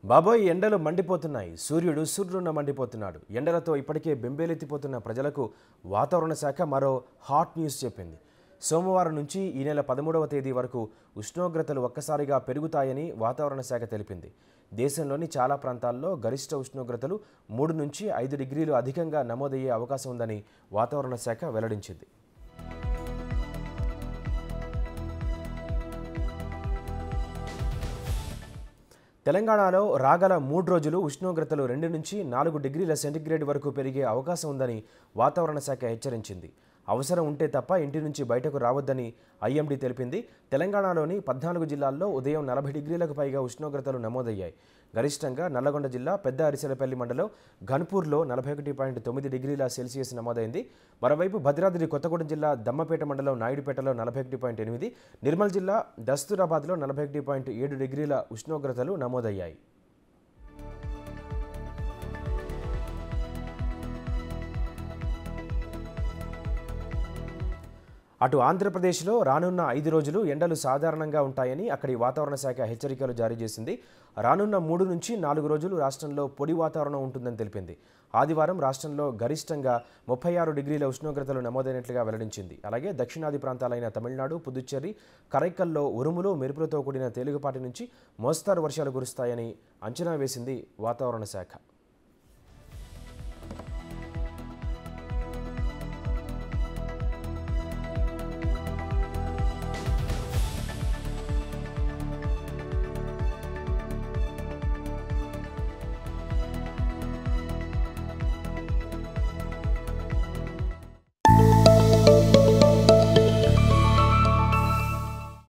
బాబోయ్ ఎండలు మండిపోతున్నాయి సూర్యుడు సూర్యుడున్న మండిపోతున్నాడు ఎండలతో ఇప్పటికే బెంబేలెత్తిపోతున్న ప్రజలకు వాతావరణ శాఖ మరో హాట్ న్యూస్ చెప్పింది సోమవారం నుంచి ఈ నెల పదమూడవ తేదీ వరకు ఉష్ణోగ్రతలు ఒక్కసారిగా పెరుగుతాయని వాతావరణ శాఖ తెలిపింది దేశంలోని చాలా ప్రాంతాల్లో గరిష్ట ఉష్ణోగ్రతలు మూడు నుంచి ఐదు డిగ్రీలు అధికంగా నమోదయ్యే అవకాశం ఉందని వాతావరణ శాఖ వెల్లడించింది తెలంగాణలో రాగల మూడు రోజులు ఉష్ణోగ్రతలు రెండు నుంచి నాలుగు డిగ్రీల సెంటీగ్రేడ్ వరకు పెరిగే అవకాశం ఉందని వాతావరణ శాఖ హెచ్చరించింది అవసరం ఉంటే తప్ప ఇంటి నుంచి బయటకు రావద్దని ఐఎండీ తెలిపింది తెలంగాణలోని పద్నాలుగు జిల్లాల్లో ఉదయం నలభై డిగ్రీలకు పైగా ఉష్ణోగ్రతలు నమోదయ్యాయి గరిష్టంగా నల్లగొండ జిల్లా పెద్ద అరిసెలపల్లి మండలం ఘన్పూర్లో నలభై ఒకటి పాయింట్ తొమ్మిది డిగ్రీల సెల్సియస్ నమోదైంది మరోవైపు భద్రాద్రి కొత్తగూడెం జిల్లా దమ్మపేట మండలం నాయుడుపేటలో నలభై ఒకటి పాయింట్ ఎనిమిది నిర్మల్ జిల్లా దస్తూరాబాద్లో నలభై ఒకటి పాయింట్ ఏడు డిగ్రీల ఉష్ణోగ్రతలు నమోదయ్యాయి అటు ఆంధ్రప్రదేశ్లో రానున్న ఐదు రోజులు ఎండలు సాధారణంగా ఉంటాయని అక్కడి వాతావరణ శాఖ హెచ్చరికలు జారీ చేసింది రానున్న మూడు నుంచి నాలుగు రోజులు రాష్ట్రంలో పొడి వాతావరణం ఉంటుందని తెలిపింది ఆదివారం రాష్ట్రంలో గరిష్టంగా ముప్పై ఆరు డిగ్రీల ఉష్ణోగ్రతలు నమోదైనట్లుగా వెల్లడించింది అలాగే దక్షిణాది ప్రాంతాలైన తమిళనాడు పుదుచ్చేరి కరైకల్లో ఉరుములు మెరుపులతో కూడిన తేలికపాటి నుంచి మోస్తారు వర్షాలు కురుస్తాయని అంచనా వేసింది వాతావరణ శాఖ